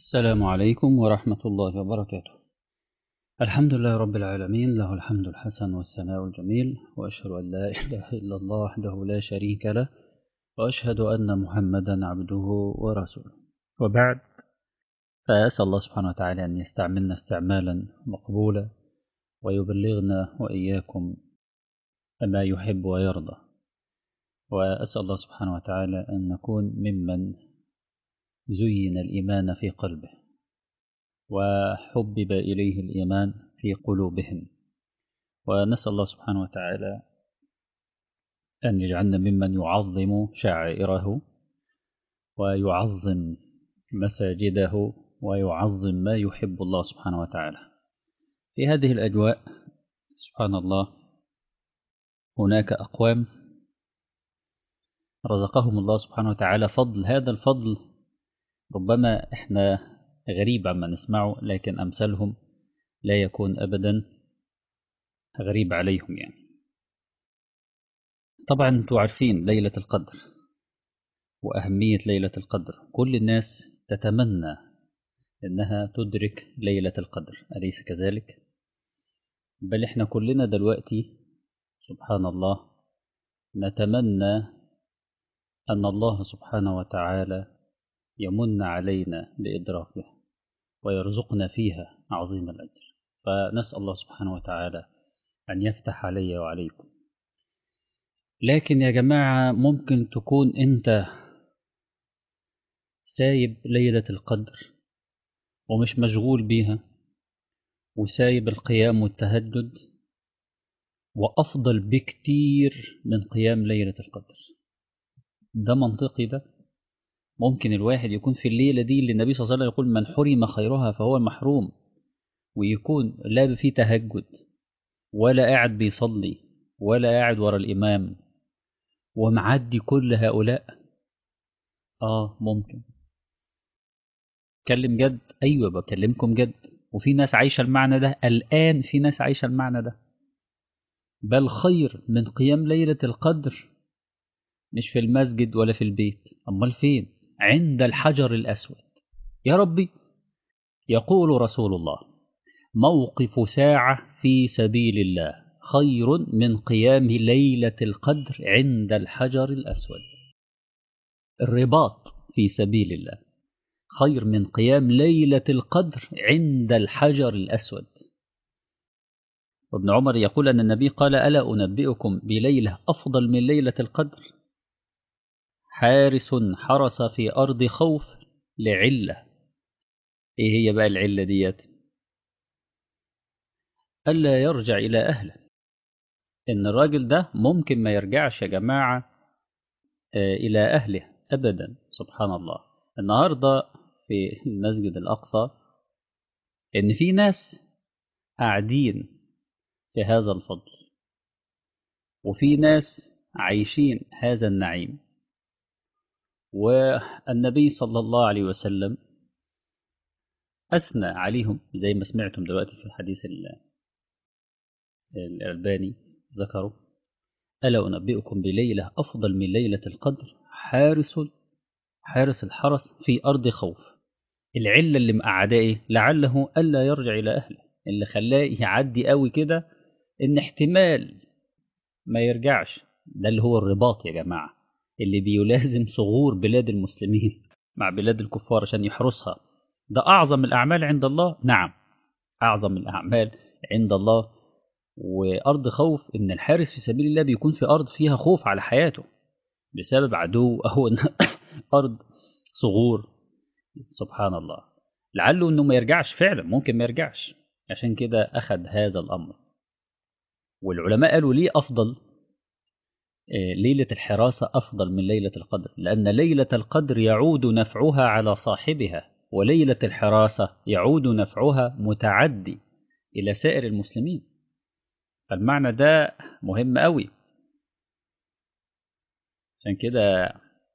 السلام عليكم ورحمة الله وبركاته الحمد لله رب العالمين له الحمد الحسن والثناء الجميل وأشهد أن لا إله إلا الله وحده لا شريك له وأشهد أن محمدا عبده ورسوله وبعد فأسأل الله سبحانه وتعالى أن يستعملنا استعمالا مقبولا ويبلغنا وإياكم ما يحب ويرضى وأسأل الله سبحانه وتعالى أن نكون ممن زين الإيمان في قلبه وحبب إليه الإيمان في قلوبهم ونسأل الله سبحانه وتعالى أن يجعلنا ممن يعظم شعائره ويعظم مساجده ويعظم ما يحب الله سبحانه وتعالى في هذه الأجواء سبحان الله هناك أقوام رزقهم الله سبحانه وتعالى فضل هذا الفضل ربما احنا غريب عما نسمعه لكن أمثالهم لا يكون أبدا غريب عليهم يعني طبعا انتم عارفين ليلة القدر وأهمية ليلة القدر كل الناس تتمنى إنها تدرك ليلة القدر أليس كذلك؟ بل إحنا كلنا دلوقتي سبحان الله نتمنى أن الله سبحانه وتعالى يمن علينا بإدراكها ويرزقنا فيها عظيم الأجر فنسأل الله سبحانه وتعالى أن يفتح علي وعليكم لكن يا جماعة ممكن تكون أنت سايب ليلة القدر ومش مشغول بيها وسايب القيام والتهجد وأفضل بكتير من قيام ليلة القدر ده منطقي ده ممكن الواحد يكون في الليلة دي اللي النبي صلى الله عليه وسلم يقول من حرم خيرها فهو محروم ويكون لا في تهجد ولا قاعد بيصلي ولا قاعد ورا الإمام ومعدي كل هؤلاء آه ممكن اتكلم جد أيوة بكلمكم جد وفي ناس عايشة المعنى ده الآن في ناس عايشة المعنى ده بل خير من قيام ليلة القدر مش في المسجد ولا في البيت أمال فين عند الحجر الأسود يا ربي يقول رسول الله موقف ساعة في سبيل الله خير من قيام ليلة القدر عند الحجر الأسود الرباط في سبيل الله خير من قيام ليلة القدر عند الحجر الأسود وابن عمر يقول أن النبي قال ألا أنبئكم بليلة أفضل من ليلة القدر حارس حرس في أرض خوف لعلة إيه هي بقى العلة ديت ألا يرجع إلى أهله إن الراجل ده ممكن ما يرجعش يا جماعة إلى أهله أبدا سبحان الله النهاردة في المسجد الأقصى إن في ناس قاعدين في هذا الفضل وفي ناس عايشين هذا النعيم والنبي صلى الله عليه وسلم أثنى عليهم زي ما سمعتم دلوقتي في الحديث الألباني ذكروا ألا أنبئكم بليلة أفضل من ليلة القدر حارس حارس الحرس في أرض خوف العلة اللي مقعداه إيه؟ لعله ألا يرجع إلى أهله اللي خلاه يعدي قوي كده إن احتمال ما يرجعش ده اللي هو الرباط يا جماعة اللي بيلازم صغور بلاد المسلمين مع بلاد الكفار عشان يحرسها ده أعظم الأعمال عند الله نعم أعظم الأعمال عند الله وأرض خوف إن الحارس في سبيل الله بيكون في أرض فيها خوف على حياته بسبب عدو أو أرض صغور سبحان الله لعله إنه ما يرجعش فعلا ممكن ما يرجعش عشان كده أخذ هذا الأمر والعلماء قالوا ليه أفضل ليلة الحراسة أفضل من ليلة القدر لأن ليلة القدر يعود نفعها على صاحبها وليلة الحراسة يعود نفعها متعدي إلى سائر المسلمين فالمعنى ده مهم قوي عشان كده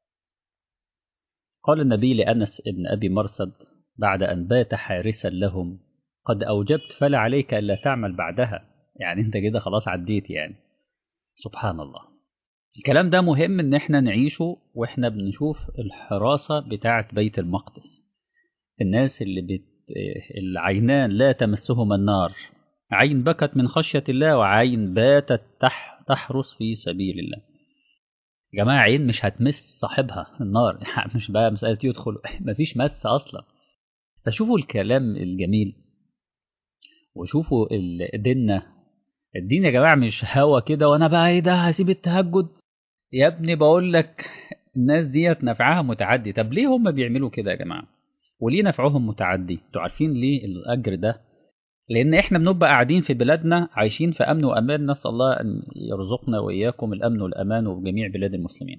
قال النبي لأنس ابن أبي مرصد بعد أن بات حارسا لهم قد أوجبت فلا عليك ألا تعمل بعدها يعني أنت كده خلاص عديت يعني سبحان الله الكلام ده مهم ان احنا نعيشه واحنا بنشوف الحراسة بتاعة بيت المقدس الناس اللي بت... العينان لا تمسهما النار عين بكت من خشية الله وعين باتت تح... تحرس في سبيل الله يا جماعة عين مش هتمس صاحبها النار مش بقى مسألة يدخل مفيش مس أصلا فشوفوا الكلام الجميل وشوفوا ديننا الدين يا جماعة مش هوا كده وأنا بقى إيه ده هسيب التهجد يا ابني بقول لك الناس ديت نفعها متعدي طب ليه هم بيعملوا كده يا جماعة وليه نفعهم متعدي انتوا عارفين ليه الأجر ده لأن إحنا بنبقى قاعدين في بلادنا عايشين في أمن وأمان نسأل الله أن يرزقنا وإياكم الأمن والأمان وفي جميع بلاد المسلمين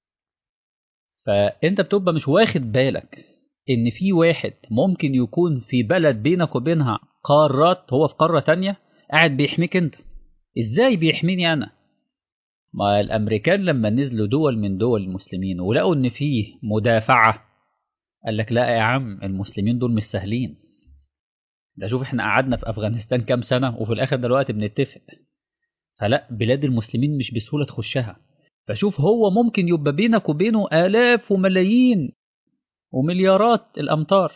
فأنت بتبقى مش واخد بالك إن في واحد ممكن يكون في بلد بينك وبينها قارات هو في قارة تانية قاعد بيحميك أنت إزاي بيحميني أنا ما الأمريكان لما نزلوا دول من دول المسلمين ولقوا إن فيه مدافعة قال لك لا يا عم المسلمين دول مش سهلين ده شوف احنا قعدنا في افغانستان كام سنه وفي الاخر دلوقتي بنتفق فلا بلاد المسلمين مش بسهوله تخشها فشوف هو ممكن يبقى بينك وبينه الاف وملايين ومليارات الامتار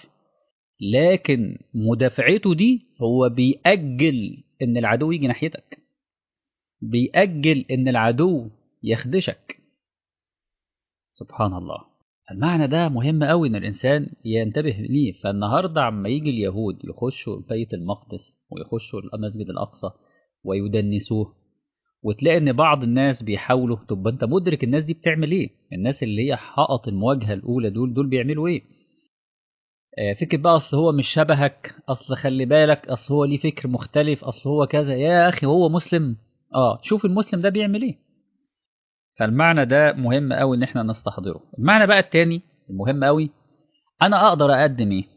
لكن مدافعته دي هو بيأجل ان العدو يجي ناحيتك بيأجل ان العدو يخدشك سبحان الله المعنى ده مهم قوي ان الانسان ينتبه ليه فالنهارده عما يجي اليهود يخشوا بيت المقدس ويخشوا المسجد الاقصى ويدنسوه وتلاقي ان بعض الناس بيحاولوا تبقى انت مدرك الناس دي بتعمل ايه الناس اللي هي حقط المواجهه الاولى دول دول بيعملوا ايه آه فكر بقى اصل هو مش شبهك اصل خلي بالك اصل هو ليه فكر مختلف اصل هو كذا يا اخي هو مسلم اه شوف المسلم ده بيعمل ايه فالمعنى ده مهم قوي ان احنا نستحضره المعنى بقى التاني المهم قوي انا اقدر اقدم ايه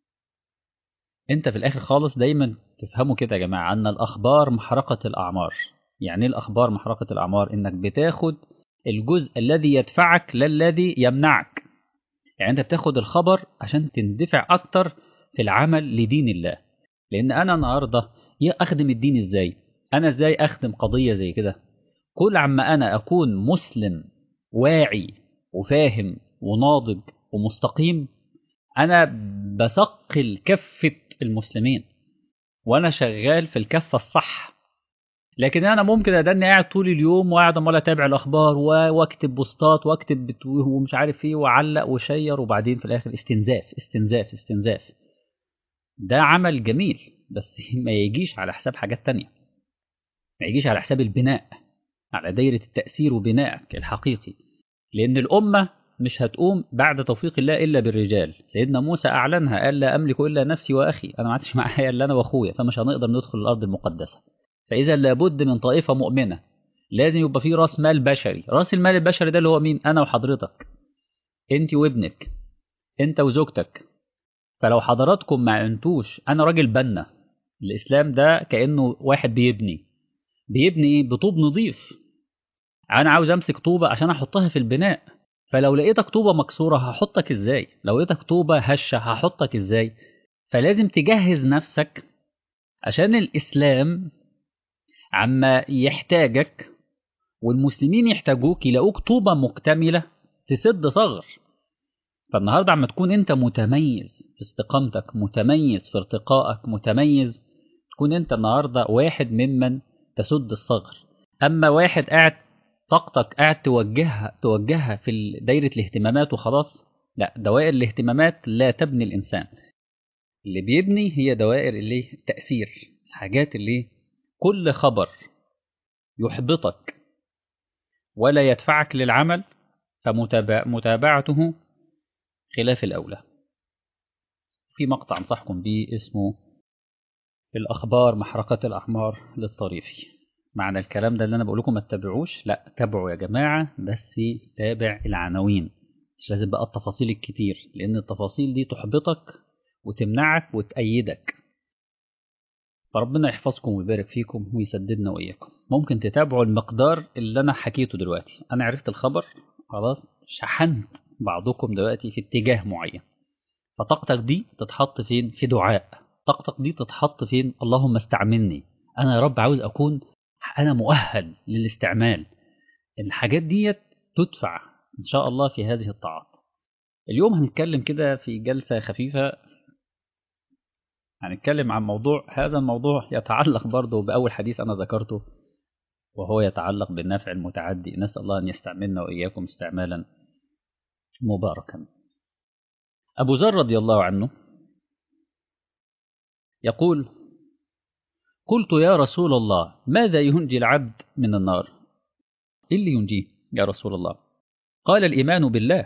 انت في الاخر خالص دايما تفهموا كده يا جماعه ان الاخبار محرقه الاعمار يعني ايه الاخبار محرقه الاعمار انك بتاخد الجزء الذي يدفعك لا الذي يمنعك يعني انت بتاخد الخبر عشان تندفع اكتر في العمل لدين الله لان انا النهارده اخدم الدين ازاي انا ازاي اخدم قضيه زي كده كل عما أنا أكون مسلم واعي وفاهم وناضج ومستقيم أنا بثقل كفة المسلمين وأنا شغال في الكفة الصح لكن أنا ممكن أدني قاعد طول اليوم وقاعد عمال أتابع الأخبار واكتب بوستات واكتب ومش عارف إيه وأعلق وشير وبعدين في الآخر استنزاف استنزاف استنزاف ده عمل جميل بس ما يجيش على حساب حاجات تانية ما يجيش على حساب البناء على دايرة التأثير وبنائك الحقيقي لأن الأمة مش هتقوم بعد توفيق الله إلا بالرجال سيدنا موسى أعلنها قال لا أملك إلا نفسي وأخي أنا ما عادش معايا إلا أنا وأخويا فمش هنقدر ندخل الأرض المقدسة فإذا لابد من طائفة مؤمنة لازم يبقى في راس مال بشري راس المال البشري ده اللي هو مين أنا وحضرتك أنت وابنك أنت وزوجتك فلو حضراتكم ما انتوش أنا راجل بنا الإسلام ده كأنه واحد بيبني بيبني إيه بطوب نظيف انا عاوز امسك طوبه عشان احطها في البناء فلو لقيتك طوبه مكسوره هحطك ازاي لو لقيتك طوبه هشه هحطك ازاي فلازم تجهز نفسك عشان الاسلام عما يحتاجك والمسلمين يحتاجوك يلاقوك طوبه مكتمله تسد ثغر فالنهارده عما تكون انت متميز في استقامتك متميز في ارتقائك متميز تكون انت النهارده واحد ممن تسد الثغر اما واحد قاعد طاقتك قاعد توجهها توجهها في دايرة الاهتمامات وخلاص لا دوائر الاهتمامات لا تبني الإنسان اللي بيبني هي دوائر اللي التأثير الحاجات اللي كل خبر يحبطك ولا يدفعك للعمل فمتابعته خلاف الأولى في مقطع أنصحكم به اسمه الأخبار محرقة الأحمار للطريفي معنى الكلام ده اللي انا بقول لكم ما تتابعوش لا تابعوا يا جماعه بس تابع العناوين مش لازم بقى التفاصيل الكتير لان التفاصيل دي تحبطك وتمنعك وتأيدك فربنا يحفظكم ويبارك فيكم ويسددنا واياكم ممكن تتابعوا المقدار اللي انا حكيته دلوقتي انا عرفت الخبر خلاص شحنت بعضكم دلوقتي في اتجاه معين فطاقتك دي تتحط فين في دعاء طاقتك دي تتحط فين اللهم استعملني انا يا رب عاوز اكون انا مؤهل للاستعمال الحاجات ديت تدفع ان شاء الله في هذه الطاعات اليوم هنتكلم كده في جلسة خفيفة هنتكلم عن موضوع هذا الموضوع يتعلق برضه بأول حديث أنا ذكرته وهو يتعلق بالنفع المتعدي نسأل الله أن يستعملنا وإياكم استعمالا مباركا أبو ذر رضي الله عنه يقول قلت يا رسول الله ماذا ينجي العبد من النار إيه اللي ينجيه يا رسول الله قال الإيمان بالله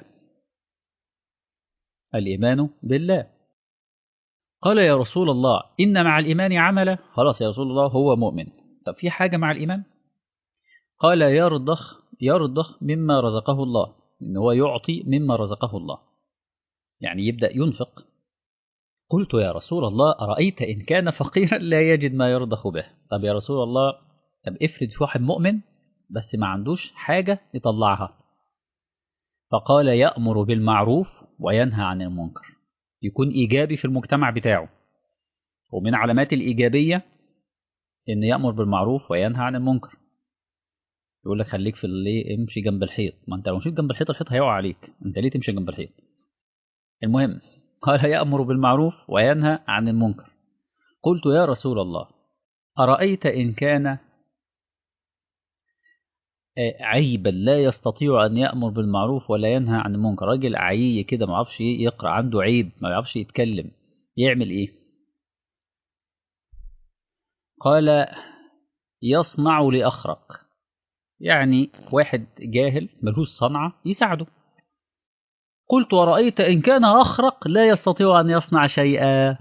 الإيمان بالله قال يا رسول الله إن مع الإيمان عملا خلاص يا رسول الله هو مؤمن طب في حاجة مع الإيمان قال يرضخ يرضخ مما رزقه الله إن هو يعطي مما رزقه الله يعني يبدأ ينفق قلت يا رسول الله أرأيت إن كان فقيرا لا يجد ما يرضخ به طب يا رسول الله طب افرض في واحد مؤمن بس ما عندوش حاجة يطلعها فقال يأمر بالمعروف وينهى عن المنكر يكون إيجابي في المجتمع بتاعه ومن علامات الإيجابية إن يأمر بالمعروف وينهى عن المنكر يقول لك خليك في اللي امشي جنب الحيط ما انت لو مشيت جنب الحيط الحيط هيقع عليك انت ليه تمشي جنب الحيط المهم قال يأمر بالمعروف وينهى عن المنكر قلت يا رسول الله أرأيت إن كان عيبا لا يستطيع أن يأمر بالمعروف ولا ينهى عن المنكر راجل عيي كده ما يعرفش يقرأ عنده عيب ما يعرفش يتكلم يعمل إيه قال يصنع لأخرق يعني واحد جاهل ملوش صنعة يساعده قلت ورأيت إن كان أخرق لا يستطيع أن يصنع شيئا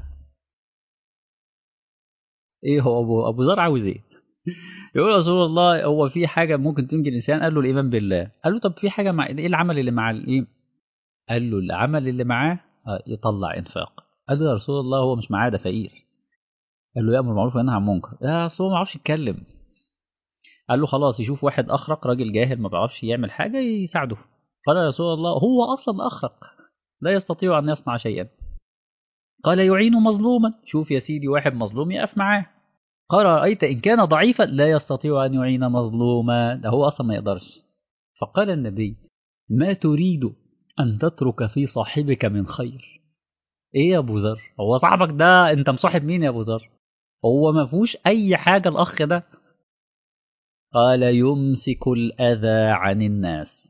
إيه هو أبو أبو زرع عاوز إيه يقول رسول الله هو في حاجة ممكن تنجي الإنسان قال له الإيمان بالله قال له طب في حاجة مع إيه العمل اللي مع الإيه قال له العمل اللي معاه يطلع إنفاق قال له يا رسول الله هو مش معاه ده فقير قال له يأمر بالمعروف وينهى عن المنكر يا رسول الله ما يعرفش يتكلم قال له خلاص يشوف واحد أخرق راجل جاهل ما بيعرفش يعمل حاجة يساعده قال يا رسول الله هو أصلا أخرق لا يستطيع أن يصنع شيئا قال يعين مظلوما شوف يا سيدي واحد مظلوم يقف معاه قال رأيت إن كان ضعيفا لا يستطيع أن يعين مظلوما ده هو أصلا ما يقدرش فقال النبي ما تريد أن تترك في صاحبك من خير إيه يا أبو ذر هو صاحبك ده أنت مصاحب مين يا أبو ذر هو ما فيهوش أي حاجة الأخ ده قال يمسك الأذى عن الناس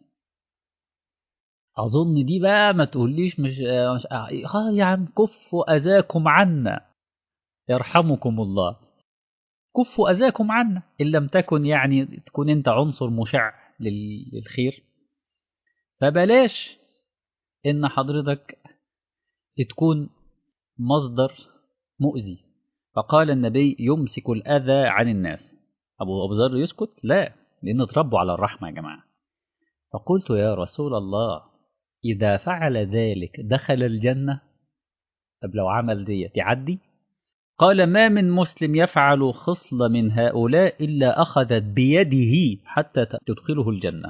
أظن دي بقى ما تقوليش مش, مش... آه يا عم كفوا أذاكم عنا يرحمكم الله كفوا أذاكم عنا إن لم تكن يعني تكون أنت عنصر مشع للخير فبلاش إن حضرتك تكون مصدر مؤذي فقال النبي يمسك الأذى عن الناس أبو أبو ذر يسكت لا لأن اتربوا على الرحمة يا جماعة فقلت يا رسول الله إذا فعل ذلك دخل الجنة طب لو عمل ديت يعدي قال ما من مسلم يفعل خصلة من هؤلاء إلا أخذت بيده حتى تدخله الجنة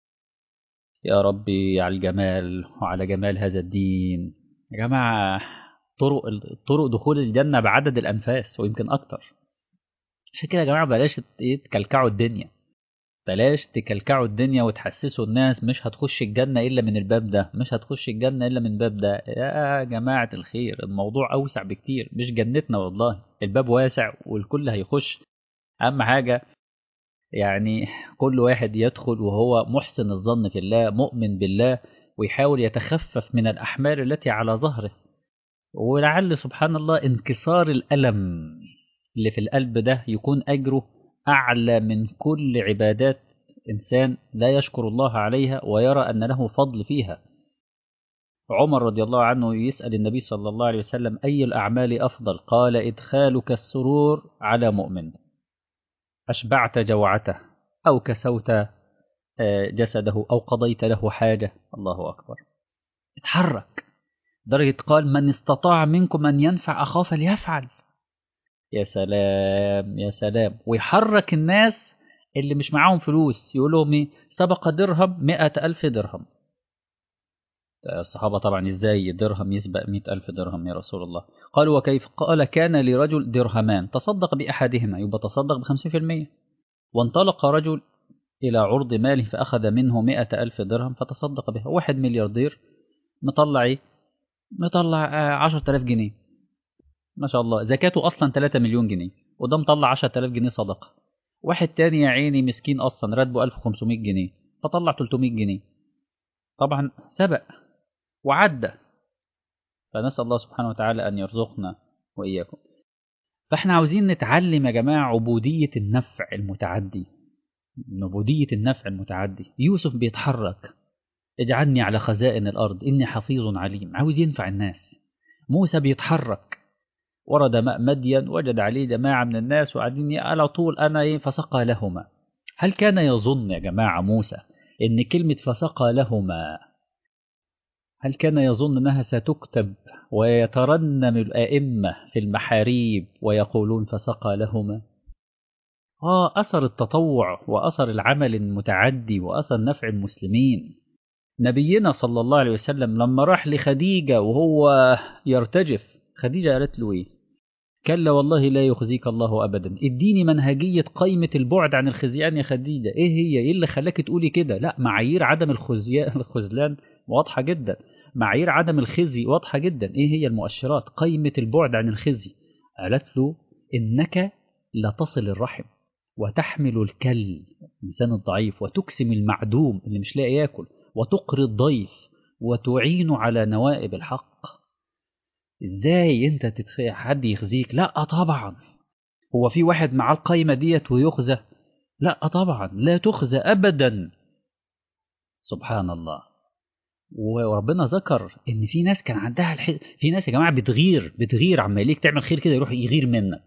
يا ربي على الجمال وعلى جمال هذا الدين يا جماعة طرق طرق دخول الجنة بعدد الأنفاس ويمكن أكتر عشان كده يا جماعة بلاش تكلكعوا الدنيا بلاش تكلكعوا الدنيا وتحسسوا الناس مش هتخش الجنة إلا من الباب ده مش هتخش الجنة إلا من الباب ده يا جماعة الخير الموضوع أوسع بكتير مش جنتنا والله الباب واسع والكل هيخش أهم حاجة يعني كل واحد يدخل وهو محسن الظن في الله مؤمن بالله ويحاول يتخفف من الأحمال التي على ظهره ولعل سبحان الله انكسار الألم اللي في القلب ده يكون أجره أعلى من كل عبادات إنسان لا يشكر الله عليها ويرى أن له فضل فيها عمر رضي الله عنه يسأل النبي صلى الله عليه وسلم أي الأعمال أفضل قال إدخالك السرور على مؤمن أشبعت جوعته أو كسوت جسده أو قضيت له حاجة الله أكبر اتحرك درجة قال من استطاع منكم أن ينفع أخاه فليفعل يا سلام يا سلام ويحرك الناس اللي مش معاهم فلوس يقول لهم ايه سبق درهم مئة ألف درهم الصحابة طبعا ازاي درهم يسبق مئة ألف درهم يا رسول الله قالوا وكيف قال كان لرجل درهمان تصدق بأحدهما يبقى تصدق بخمسين في المية وانطلق رجل إلى عرض ماله فأخذ منه مئة ألف درهم فتصدق به واحد ملياردير مطلع ايه مطلع عشرة آلاف جنيه ما شاء الله زكاته اصلا 3 مليون جنيه وده مطلع 10000 جنيه صدقه واحد تاني يا عيني مسكين اصلا راتبه 1500 جنيه فطلع 300 جنيه طبعا سبق وعدى فنسال الله سبحانه وتعالى ان يرزقنا واياكم فاحنا عاوزين نتعلم يا جماعه عبوديه النفع المتعدي عبوديه النفع المتعدي يوسف بيتحرك اجعلني على خزائن الارض اني حفيظ عليم عاوز ينفع الناس موسى بيتحرك ورد ماء مدين وجد عليه جماعة من الناس وقاعدين على طول أنا إيه فسقى لهما هل كان يظن يا جماعة موسى إن كلمة فسقى لهما هل كان يظن أنها ستكتب ويترنم الأئمة في المحاريب ويقولون فسقى لهما آه أثر التطوع وأثر العمل المتعدي وأثر نفع المسلمين نبينا صلى الله عليه وسلم لما راح لخديجة وهو يرتجف خديجة قالت له إيه كلا والله لا يخزيك الله أبدا اديني منهجية قيمة البعد عن الخزيان يا خديجة إيه هي إيه اللي خلاك تقولي كده لا معايير عدم الخزيان الخذلان واضحة جدا معايير عدم الخزي واضحة جدا إيه هي المؤشرات قيمة البعد عن الخزي قالت له إنك لتصل الرحم وتحمل الكل الإنسان الضعيف وتكسم المعدوم اللي مش لاقي ياكل وتقري الضيف وتعين على نوائب الحق ازاي انت تتخيل حد يخزيك لا طبعا هو في واحد معاه القايمة ديت ويخزى لا طبعا لا تخزى ابدا سبحان الله وربنا ذكر ان في ناس كان عندها الح... في ناس يا جماعه بتغير بتغير عما يليك تعمل خير كده يروح يغير منك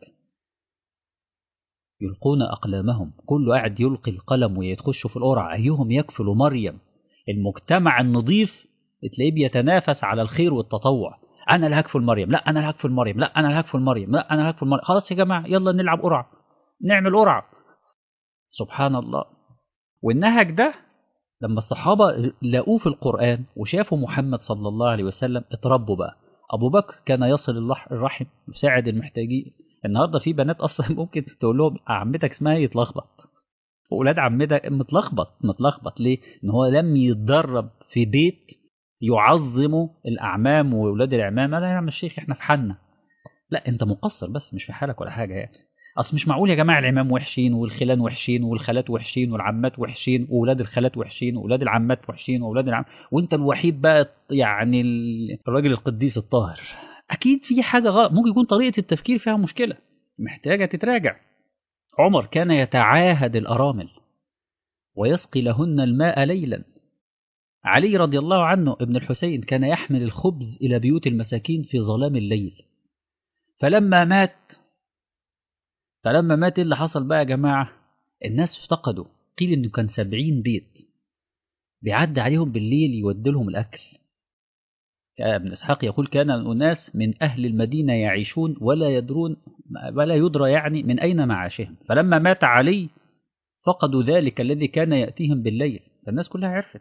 يلقون اقلامهم كله قاعد يلقي القلم ويتخشوا في القرعه ايهم يكفل مريم المجتمع النظيف تلاقيه بيتنافس على الخير والتطوع انا اللي هكفل مريم لا انا اللي هكفل مريم لا انا اللي هكفل مريم لا انا اللي هكفل مريم خلاص يا جماعه يلا نلعب قرعه نعمل قرعه سبحان الله والنهج ده لما الصحابه لقوه في القران وشافوا محمد صلى الله عليه وسلم اتربوا بقى ابو بكر كان يصل الرحم يساعد المحتاجين النهارده في بنات اصلا ممكن تقول لهم عمتك اسمها يتلخبط واولاد عمتك متلخبط متلخبط ليه ان هو لم يتدرب في بيت يعظموا الاعمام واولاد العمام لا يا عم الشيخ احنا في حالنا لا انت مقصر بس مش في حالك ولا حاجه يعني اصل مش معقول يا جماعه العمام وحشين والخلان وحشين والخالات وحشين والعمات وحشين واولاد الخالات وحشين واولاد العمات وحشين واولاد العم وانت الوحيد بقى يعني الراجل القديس الطاهر اكيد في حاجه غلط ممكن يكون طريقه التفكير فيها مشكله محتاجه تتراجع عمر كان يتعاهد الارامل ويسقي لهن الماء ليلا علي رضي الله عنه ابن الحسين كان يحمل الخبز إلى بيوت المساكين في ظلام الليل فلما مات فلما مات اللي حصل بقى يا جماعة الناس افتقدوا قيل انه كان سبعين بيت بيعدي عليهم بالليل يودي لهم الأكل ابن إسحاق يقول كان أناس من أهل المدينة يعيشون ولا يدرون ولا يدرى يعني من أين معاشهم فلما مات علي فقدوا ذلك الذي كان يأتيهم بالليل فالناس كلها عرفت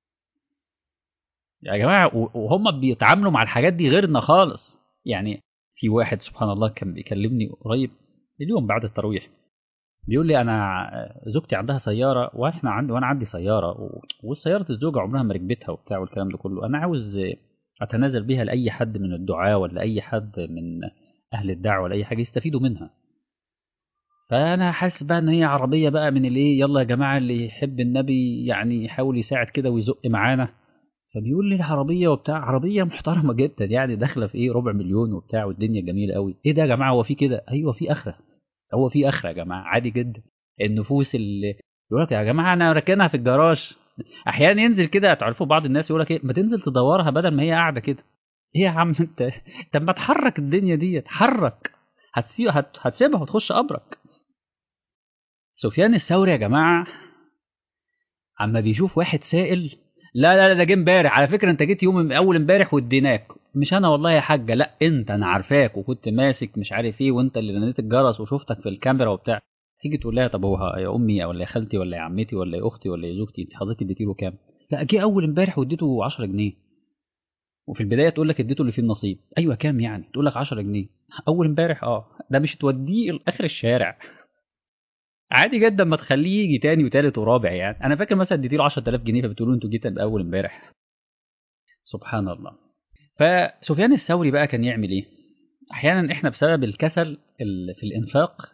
يا جماعة وهم بيتعاملوا مع الحاجات دي غيرنا خالص يعني في واحد سبحان الله كان بيكلمني قريب اليوم بعد التراويح بيقول لي انا زوجتي عندها سياره واحنا عندي وانا عندي سياره والسياره الزوجه عمرها ما ركبتها وبتاع والكلام ده كله انا عاوز اتنازل بيها لاي حد من الدعاه ولا اي حد من اهل الدعوه ولا اي حاجه يستفيدوا منها فانا حاسس بقى ان هي عربيه بقى من الايه يلا يا جماعه اللي يحب النبي يعني يحاول يساعد كده ويزق معانا فبيقول لي العربيه وبتاع عربيه محترمه جدا يعني داخله في ايه ربع مليون وبتاع والدنيا جميله قوي ايه ده يا جماعه هو في كده ايوه في اخره هو في اخره يا جماعه عادي جدا النفوس اللي يقول لك يا جماعه انا راكنها في الجراج احيانا ينزل كده تعرفوا بعض الناس يقول لك ايه ما تنزل تدورها بدل ما هي قاعده كده ايه يا عم انت طب ما تحرك الدنيا دي تحرك هتسيب هت... هتسيبها وتخش قبرك سفيان الثوري يا جماعه اما بيشوف واحد سائل لا لا ده جه امبارح على فكره انت جيت يوم اول امبارح واديناك مش انا والله يا حاجه لا انت انا عارفاك وكنت ماسك مش عارف ايه وانت اللي رنيت الجرس وشفتك في الكاميرا وبتاع تيجي تقول لها طب هو يا امي ولا يا خالتي ولا يا عمتي ولا يا اختي ولا يا زوجتي انت حضرتك اديتي له كام؟ لا جه اول امبارح واديته 10 جنيه وفي البدايه تقول لك اديته اللي فيه النصيب ايوه كام يعني؟ تقول لك 10 جنيه اول امبارح اه ده مش توديه لاخر الشارع عادي جدا ما تخليه يجي تاني وتالت ورابع يعني انا فاكر مثلا اديتي له 10000 جنيه فبتقولوا انتوا جيت اول امبارح سبحان الله فسفيان الثوري بقى كان يعمل ايه احيانا احنا بسبب الكسل في الانفاق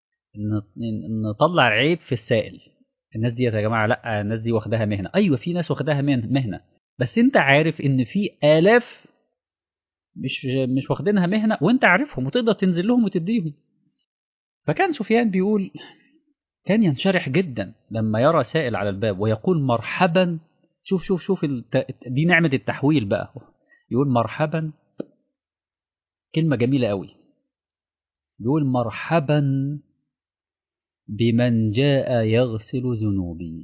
نطلع العيب في السائل الناس دي يا جماعه لا الناس دي واخداها مهنه ايوه في ناس واخداها مهنه بس انت عارف ان في الاف مش مش واخدينها مهنه وانت عارفهم وتقدر تنزل لهم وتديهم فكان سفيان بيقول كان ينشرح جدا لما يرى سائل على الباب ويقول مرحبا شوف شوف شوف الت... دي نعمه التحويل بقى يقول مرحبا كلمه جميله قوي يقول مرحبا بمن جاء يغسل ذنوبي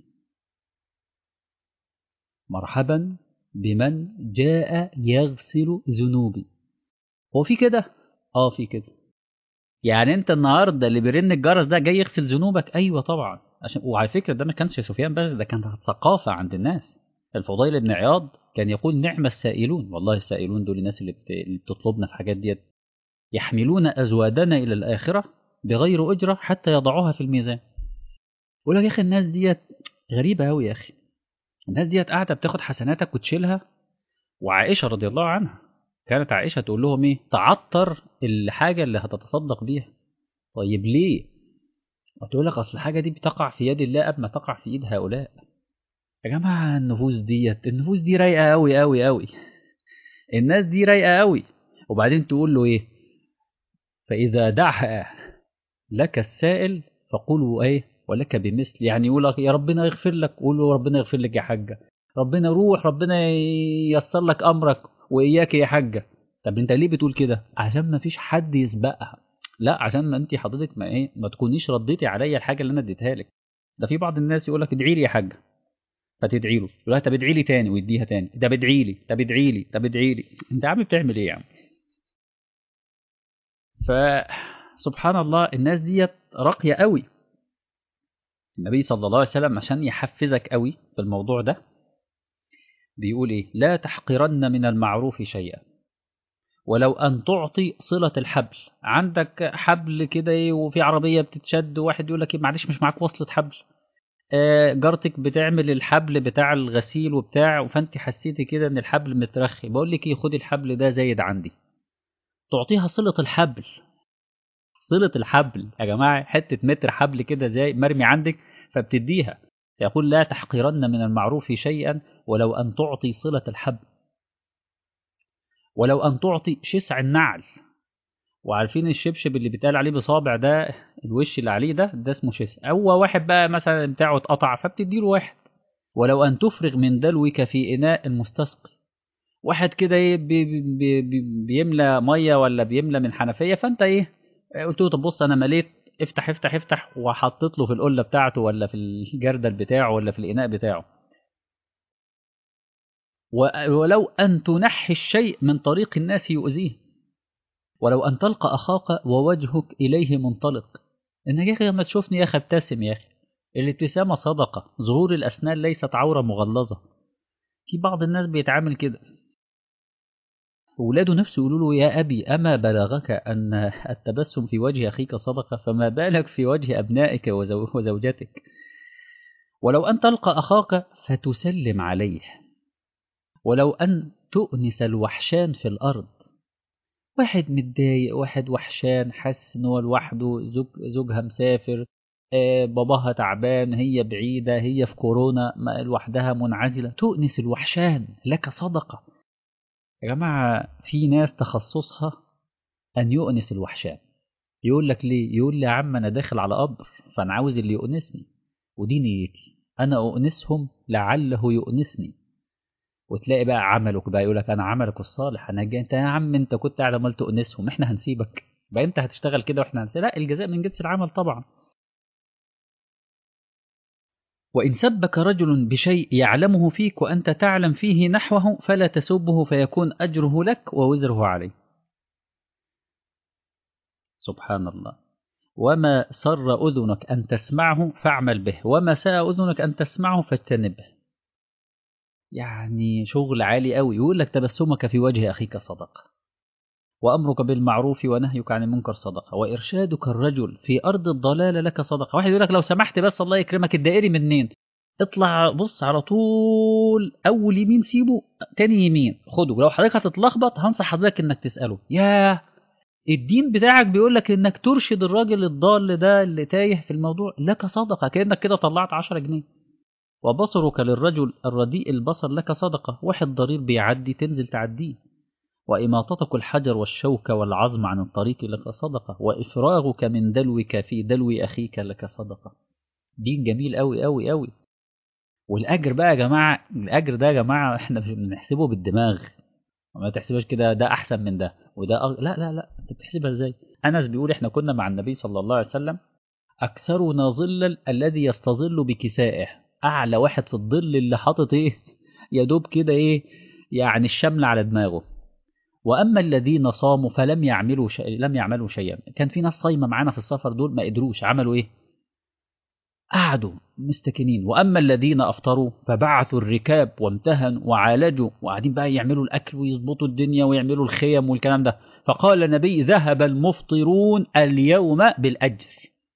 مرحبا بمن جاء يغسل ذنوبي هو في كده اه في كده يعني انت النهارده اللي بيرن الجرس ده جاي يغسل ذنوبك ايوه طبعا عشان وعلى فكره ده ما كانش سفيان بس ده كانت ثقافه عند الناس الفضيل بن عياض كان يقول نعم السائلون والله السائلون دول الناس اللي, بت... اللي بتطلبنا في حاجات ديت يحملون ازوادنا الى الاخره بغير اجره حتى يضعوها في الميزان يقول لك يا اخي الناس ديت غريبه قوي يا اخي الناس ديت قاعده بتاخد حسناتك وتشيلها وعائشه رضي الله عنها كانت عائشه تقول لهم ايه تعطر الحاجه اللي هتتصدق بيها طيب ليه وتقول لك اصل الحاجه دي بتقع في يد الله قبل ما تقع في ايد هؤلاء يا جماعه النفوس ديت النفوس دي رايقه قوي قوي قوي الناس دي رايقه قوي وبعدين تقول له ايه فاذا دعا لك السائل فقولوا ايه ولك بمثل يعني يقول لك يا ربنا يغفر لك قول له ربنا يغفر لك يا حاجه ربنا روح ربنا ييسر لك امرك واياك يا حاجه طب انت ليه بتقول كده عشان ما فيش حد يسبقها لا عشان ما انت حضرتك ما ايه ما تكونيش رديتي عليا الحاجه اللي انا اديتها لك ده في بعض الناس يقول لك ادعي لي يا حاجه فتدعي له يقول لها طب ادعي لي تاني ويديها تاني طب ادعي لي طب ادعي لي طب ادعي لي انت يا عم بتعمل ايه يا عم فسبحان الله الناس ديت راقيه قوي النبي صلى الله عليه وسلم عشان يحفزك قوي في الموضوع ده بيقول ايه لا تحقرن من المعروف شيئا ولو ان تعطي صله الحبل عندك حبل كده ايه وفي عربيه بتتشد وواحد يقول لك ايه معلش مش معاك وصله حبل آه جارتك بتعمل الحبل بتاع الغسيل وبتاع فانت حسيتي كده ان الحبل مترخي بقول لك ايه خدي الحبل ده زايد عندي تعطيها صله الحبل صله الحبل يا جماعه حته متر حبل كده زي مرمي عندك فبتديها يقول لا تحقرن من المعروف شيئا ولو أن تعطي صلة الحبل ولو أن تعطي شسع النعل وعارفين الشبشب اللي بيتقال عليه بصابع ده الوش اللي عليه ده ده اسمه شسع هو واحد بقى مثلا بتاعه اتقطع فبتديله واحد ولو أن تفرغ من دلوك في إناء المستسقي واحد كده ايه بي بي بي بيملى ميه ولا بيملى من حنفيه فانت ايه قلت له طب بص انا مليت افتح افتح افتح وحطيت له في القله بتاعته ولا في الجردل بتاعه ولا في الاناء بتاعه ولو ان تنحي الشيء من طريق الناس يؤذيه ولو ان تلقى اخاك ووجهك اليه منطلق انك يا اخي لما تشوفني يا اخي ابتسم يا اخي الابتسامه صدقه ظهور الاسنان ليست عوره مغلظه في بعض الناس بيتعامل كده ولاده نفسه يقولوا له يا أبي أما بلغك أن التبسم في وجه أخيك صدقة فما بالك في وجه أبنائك وزوجتك ولو أن تلقى أخاك فتسلم عليه ولو أن تؤنس الوحشان في الأرض واحد متضايق واحد وحشان حاسس ان هو لوحده زوج زوجها مسافر آه باباها تعبان هي بعيدة هي في كورونا لوحدها منعزلة تؤنس الوحشان لك صدقة يا جماعة في ناس تخصصها أن يؤنس الوحشان يقول لك ليه؟ يقول لي يا عم أنا داخل على قبر فأنا عاوز اللي يؤنسني ودي نيتي أنا أؤنسهم لعله يؤنسني وتلاقي بقى عملك بقى يقول لك أنا عملك الصالح أنا جاي أنت يا عم أنت كنت قاعد عمال تؤنسهم إحنا هنسيبك بقى أنت هتشتغل كده وإحنا هنسيبك لا الجزاء من جنس العمل طبعا وإن سبك رجل بشيء يعلمه فيك وأنت تعلم فيه نحوه فلا تسبه فيكون أجره لك ووزره عليه سبحان الله وما سر أذنك أن تسمعه فاعمل به وما ساء أذنك أن تسمعه فاجتنبه يعني شغل عالي قوي يقول لك تبسمك في وجه أخيك صدقة وأمرك بالمعروف ونهيك عن المنكر صدقة وإرشادك الرجل في أرض الضلال لك صدقة واحد يقول لك لو سمحت بس الله يكرمك الدائري منين اطلع بص على طول أول يمين سيبه تاني يمين خده لو حضرتك هتتلخبط هنصح حضرتك إنك تسأله ياه الدين بتاعك بيقول لك انك ترشد الراجل الضال ده اللي تايه في الموضوع لك صدقه كانك كده طلعت 10 جنيه وبصرك للرجل الرديء البصر لك صدقه واحد ضرير بيعدي تنزل تعديه وإماطتك الحجر والشوك والعظم عن الطريق لك صدقة وإفراغك من دلوك في دلو أخيك لك صدقة دين جميل أوي أوي أوي والأجر بقى يا جماعة الأجر ده يا جماعة إحنا بنحسبه بالدماغ ما تحسبش كده ده أحسن من ده وده أغ... لا لا لا أنت بتحسبها إزاي أنس بيقول إحنا كنا مع النبي صلى الله عليه وسلم أكثرنا ظلا الذي يستظل بكسائه أعلى واحد في الظل اللي حاطط إيه يا دوب كده إيه يعني الشمل على دماغه واما الذين صاموا فلم يعملوا شيء لم يعملوا شيئا كان في ناس صايمه معانا في السفر دول ما قدروش عملوا ايه قعدوا مستكنين واما الذين افطروا فبعثوا الركاب وامتهنوا وعالجوا وقاعدين بقى يعملوا الاكل ويظبطوا الدنيا ويعملوا الخيم والكلام ده فقال النبي ذهب المفطرون اليوم بالاجر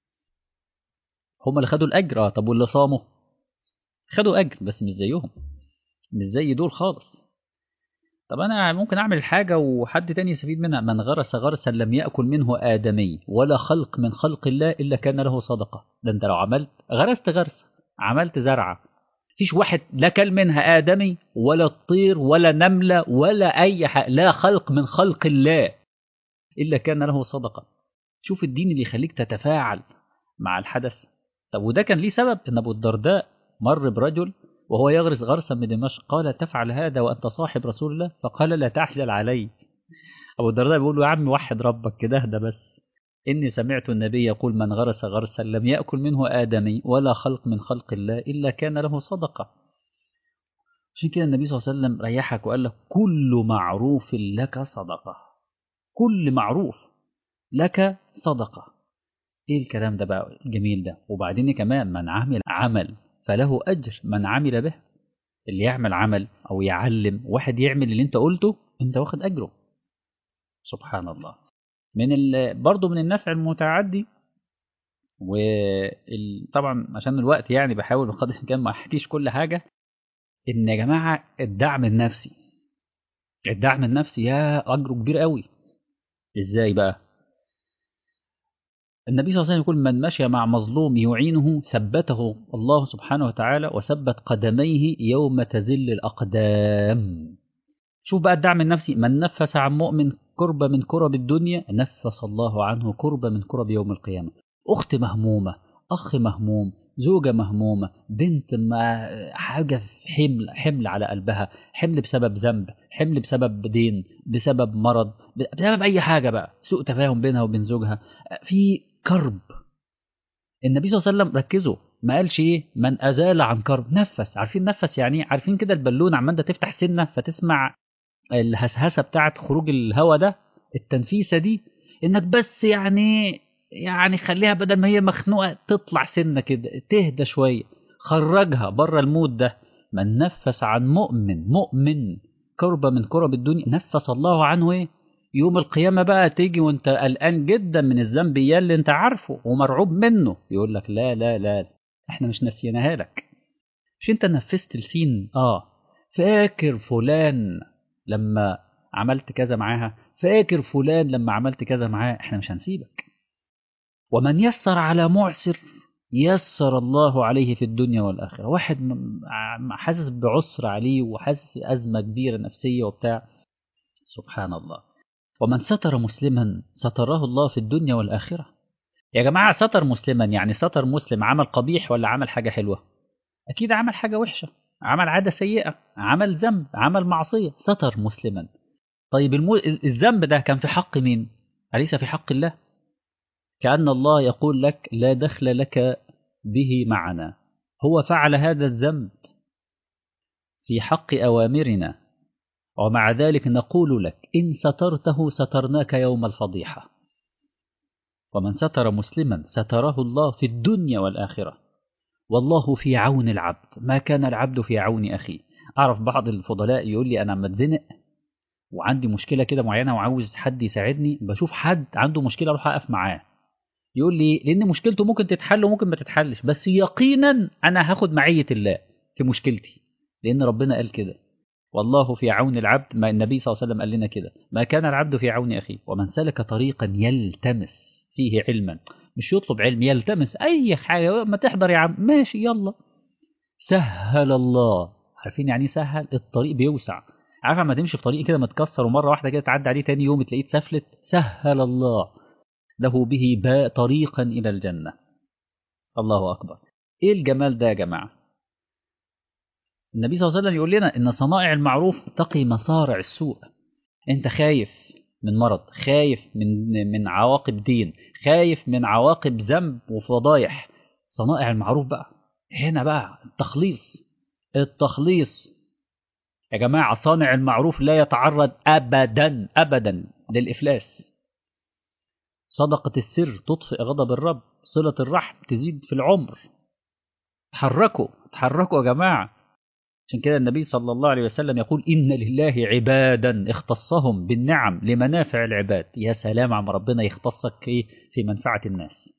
هم اللي خدوا الاجر اه طب واللي صاموا خدوا اجر بس مش زيهم مش زي دول خالص طب انا ممكن اعمل حاجه وحد تاني يستفيد منها من غرس غرسا لم ياكل منه ادمي ولا خلق من خلق الله الا كان له صدقه ده انت لو عملت غرست غرس عملت زرعه فيش واحد لا كل منها ادمي ولا الطير ولا نمله ولا اي حاجه لا خلق من خلق الله الا كان له صدقه شوف الدين اللي يخليك تتفاعل مع الحدث طب وده كان ليه سبب ان ابو الدرداء مر برجل وهو يغرس غرسا من دمشق قال تفعل هذا وأنت صاحب رسول الله فقال لا تعجل علي أبو الدرداء بيقول له يا عم وحد ربك كده اهدى بس إني سمعت النبي يقول من غرس غرسا لم يأكل منه آدمي ولا خلق من خلق الله إلا كان له صدقة عشان كده النبي صلى الله عليه وسلم ريحك وقال لك كل معروف لك صدقة كل معروف لك صدقة ايه الكلام ده بقى الجميل ده وبعدين كمان من عمل عمل فله أجر من عمل به اللي يعمل عمل أو يعلم واحد يعمل اللي أنت قلته أنت واخد أجره سبحان الله من ال... برضه من النفع المتعدي وطبعا عشان الوقت يعني بحاول بقدر الامكان ما احكيش كل حاجه ان يا جماعه الدعم النفسي الدعم النفسي يا اجره كبير قوي ازاي بقى النبي صلى الله عليه وسلم يقول من مشى مع مظلوم يعينه ثبته الله سبحانه وتعالى وثبت قدميه يوم تزل الأقدام شوف بقى الدعم النفسي من نفس عن مؤمن كربة من كرب الدنيا نفس الله عنه كربة من كرب يوم القيامة أخت مهمومة أخ مهموم زوجة مهمومة بنت ما حاجة في حمل حمل على قلبها حمل بسبب ذنب حمل بسبب دين بسبب مرض بسبب أي حاجة بقى سوء تفاهم بينها وبين زوجها في كرب النبي صلى الله عليه وسلم ركزوا ما قالش ايه من ازال عن كرب نفس عارفين نفس يعني عارفين كده البالونه عمال تفتح سنه فتسمع الهسهسه بتاعت خروج الهواء ده التنفيسه دي انك بس يعني يعني خليها بدل ما هي مخنوقه تطلع سنه كده تهدى شويه خرجها بره المود ده من نفس عن مؤمن مؤمن كربه من كرب الدنيا نفس الله عنه ايه يوم القيامة بقى تيجي وانت قلقان جدا من الذنب اللي انت عارفه ومرعوب منه يقول لك لا لا لا احنا مش نسيناها لك مش انت نفست السين اه فاكر فلان لما عملت كذا معاها فاكر فلان لما عملت كذا معاه احنا مش هنسيبك ومن يسر على معسر يسر الله عليه في الدنيا والآخرة واحد حاسس بعسر عليه وحاسس أزمة كبيرة نفسية وبتاع سبحان الله ومن ستر مسلما ستره الله في الدنيا والآخرة يا جماعة ستر مسلما يعني ستر مسلم عمل قبيح ولا عمل حاجة حلوة أكيد عمل حاجة وحشة عمل عادة سيئة عمل ذنب عمل معصية ستر مسلما طيب المو... الذنب ده كان في حق مين أليس في حق الله كأن الله يقول لك لا دخل لك به معنا هو فعل هذا الذنب في حق أوامرنا ومع ذلك نقول لك إن سترته سترناك يوم الفضيحة ومن ستر مسلما ستره الله في الدنيا والآخرة والله في عون العبد ما كان العبد في عون أخيه أعرف بعض الفضلاء يقول لي أنا متزنق وعندي مشكلة كده معينة وعاوز حد يساعدني بشوف حد عنده مشكلة أروح أقف معاه يقول لي لأن مشكلته ممكن تتحل وممكن ما تتحلش بس يقينا أنا هاخد معية الله في مشكلتي لأن ربنا قال كده والله في عون العبد ما النبي صلى الله عليه وسلم قال لنا كده ما كان العبد في عون أخيه ومن سلك طريقا يلتمس فيه علما مش يطلب علم يلتمس أي حاجة ما تحضر يا عم ماشي يلا سهل الله عارفين يعني سهل الطريق بيوسع عارف لما تمشي في طريق كده متكسر ومرة واحدة كده تعدي عليه تاني يوم تلاقيه اتسفلت سهل الله له به باء طريقا إلى الجنة الله أكبر إيه الجمال ده يا جماعة النبي صلى الله عليه وسلم يقول لنا إن صنائع المعروف تقي مصارع السوء أنت خايف من مرض خايف من من عواقب دين خايف من عواقب ذنب وفضايح صنائع المعروف بقى هنا بقى التخليص التخليص يا جماعة صانع المعروف لا يتعرض أبدا أبدا للإفلاس صدقة السر تطفئ غضب الرب صلة الرحم تزيد في العمر تحركوا تحركوا يا جماعة عشان كده النبي صلى الله عليه وسلم يقول إن لله عبادا اختصهم بالنعم لمنافع العباد يا سلام عم ربنا يختصك إيه في منفعة الناس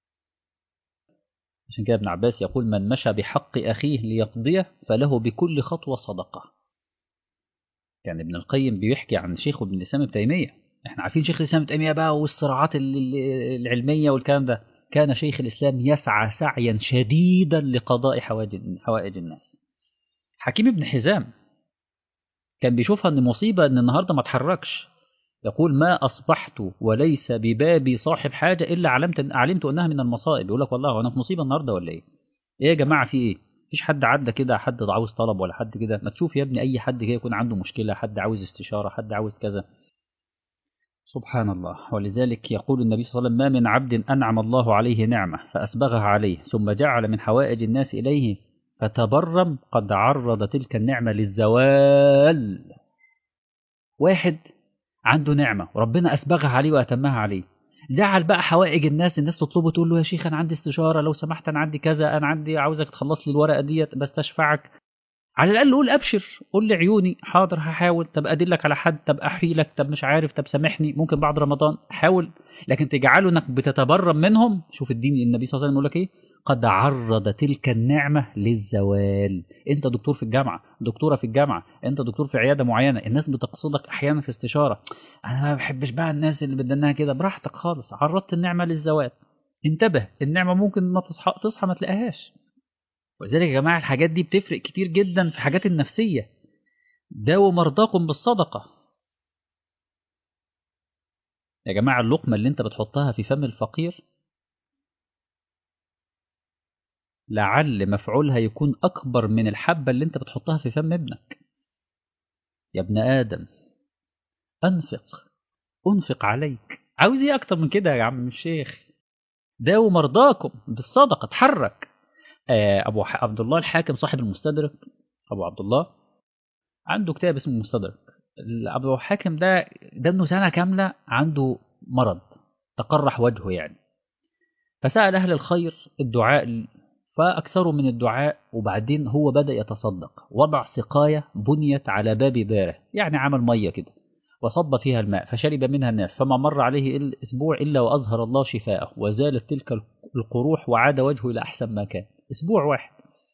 عشان كده ابن عباس يقول من مشى بحق أخيه ليقضيه فله بكل خطوة صدقة يعني ابن القيم بيحكي عن شيخه ابن الإسلام ابن تيمية احنا عارفين شيخ الإسلام ابن تيمية بقى والصراعات العلمية والكلام ده كان شيخ الإسلام يسعى سعيا شديدا لقضاء حوائج الناس حكيم ابن حزام كان بيشوفها ان مصيبة ان النهاردة ما اتحركش يقول ما أصبحت وليس ببابي صاحب حاجة إلا علمت علمت أنها من المصائب يقول لك والله أنا في مصيبة النهاردة ولا إيه؟ إيه يا جماعة في إيه؟ مفيش حد عدى كده حد عاوز طلب ولا حد كده ما تشوف يا ابني أي حد كده يكون عنده مشكلة حد عاوز استشارة حد عاوز كذا سبحان الله ولذلك يقول النبي صلى الله عليه وسلم ما من عبد أنعم الله عليه نعمة فأسبغها عليه ثم جعل من حوائج الناس إليه فتبرم قد عرض تلك النعمة للزوال واحد عنده نعمة وربنا أسبغها عليه وأتمها عليه جعل بقى حوائج الناس الناس تطلبه تقول له يا شيخ أنا عندي استشارة لو سمحت أنا عندي كذا أنا عندي عاوزك تخلص لي الورقة ديت بستشفعك على الأقل قول أبشر قول لي عيوني حاضر هحاول طب أدلك على حد طب أحكي لك طب مش عارف طب سامحني ممكن بعد رمضان حاول لكن تجعله إنك بتتبرم منهم شوف الدين النبي صلى الله عليه وسلم يقول لك إيه قد عرض تلك النعمة للزوال انت دكتور في الجامعة دكتورة في الجامعة انت دكتور في عيادة معينة الناس بتقصدك احيانا في استشارة انا ما بحبش بقى الناس اللي بدناها كده براحتك خالص عرضت النعمة للزوال انتبه النعمة ممكن ما تصحى تصحى ما تلاقيهاش ولذلك يا جماعة الحاجات دي بتفرق كتير جدا في حاجات النفسية داووا مرضاكم بالصدقة يا جماعة اللقمة اللي انت بتحطها في فم الفقير لعل مفعولها يكون أكبر من الحبة اللي أنت بتحطها في فم ابنك يا ابن آدم أنفق أنفق عليك عاوز إيه أكتر من كده يا عم الشيخ داووا مرضاكم بالصدقة اتحرك أبو عبد الله الحاكم صاحب المستدرك أبو عبد الله عنده كتاب اسمه المستدرك أبو الحاكم ده ده إنه سنة كاملة عنده مرض تقرح وجهه يعني فسأل أهل الخير الدعاء فأكثروا من الدعاء وبعدين هو بدأ يتصدق وضع سقاية بنيت على باب داره يعني عمل مية كده وصب فيها الماء فشرب منها الناس فما مر عليه الأسبوع إلا وأظهر الله شفاءه وزالت تلك القروح وعاد وجهه إلى أحسن ما كان أسبوع واحد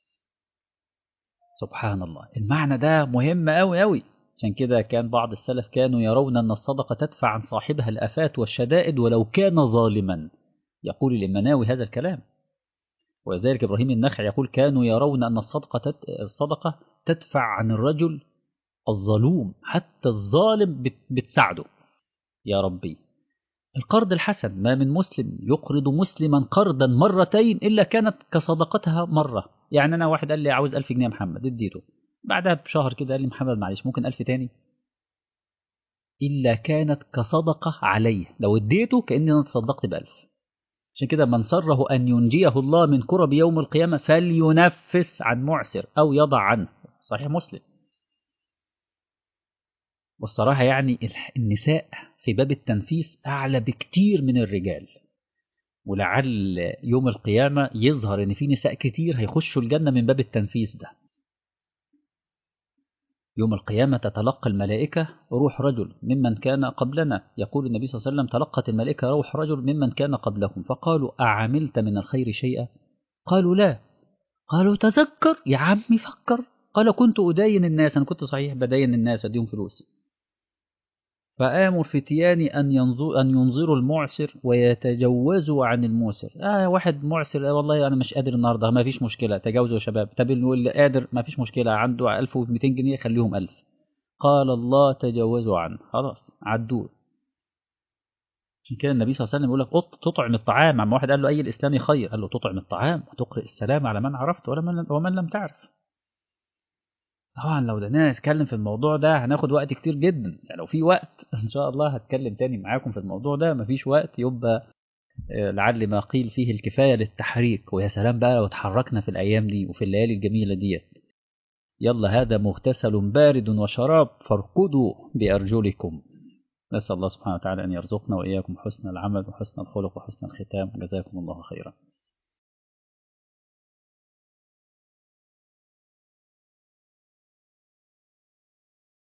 سبحان الله المعنى ده مهم أوي أوي عشان كده كان بعض السلف كانوا يرون أن الصدقة تدفع عن صاحبها الآفات والشدائد ولو كان ظالما يقول الإمناوي هذا الكلام ولذلك إبراهيم النخعي يقول كانوا يرون أن الصدقة تت... الصدقة تدفع عن الرجل الظلوم حتى الظالم بت... بتساعده يا ربي القرض الحسن ما من مسلم يقرض مسلما قرضا مرتين إلا كانت كصدقتها مرة يعني أنا واحد قال لي عاوز ألف جنيه يا محمد اديته بعدها بشهر كده قال لي محمد معلش ممكن ألف تاني إلا كانت كصدقة عليه لو اديته كأني أنا تصدقت بألف عشان كده من سره أن ينجيه الله من كرب يوم القيامة فلينفس عن معسر أو يضع عنه صحيح مسلم والصراحة يعني النساء في باب التنفيس أعلى بكتير من الرجال ولعل يوم القيامة يظهر إن في نساء كتير هيخشوا الجنة من باب التنفيس ده يوم القيامة تتلقى الملائكة روح رجل ممن كان قبلنا يقول النبي صلى الله عليه وسلم تلقت الملائكة روح رجل ممن كان قبلهم فقالوا أعملت من الخير شيئا قالوا لا قالوا تذكر يا عمي فكر قال كنت أدين الناس أنا كنت صحيح بدين الناس أديهم فلوس فآمر فتياني أن ينظر أن ينظروا المعسر ويتجوزوا عن الموسر آه واحد معسر آه والله أنا مش قادر النهاردة ما فيش مشكلة تجاوزوا يا شباب طب اللي قادر ما فيش مشكلة عنده 1200 جنيه خليهم 1000 قال الله تجاوزوا عنه خلاص عدوه عشان كده النبي صلى الله عليه وسلم يقول لك تطعم الطعام عم واحد قال له أي الإسلام خير قال له تطعم الطعام وتقرئ السلام على من عرفت ومن, ومن لم تعرف طبعا لو بدنا نتكلم في الموضوع ده هناخد وقت كتير جدا يعني لو في وقت ان شاء الله هتكلم تاني معاكم في الموضوع ده مفيش وقت يبقى لعل ما قيل فيه الكفايه للتحريك ويا سلام بقى لو اتحركنا في الايام دي وفي الليالي الجميله ديت يلا هذا مغتسل بارد وشراب فاركضوا بارجلكم نسال الله سبحانه وتعالى ان يرزقنا واياكم حسن العمل وحسن الخلق وحسن الختام جزاكم الله خيرا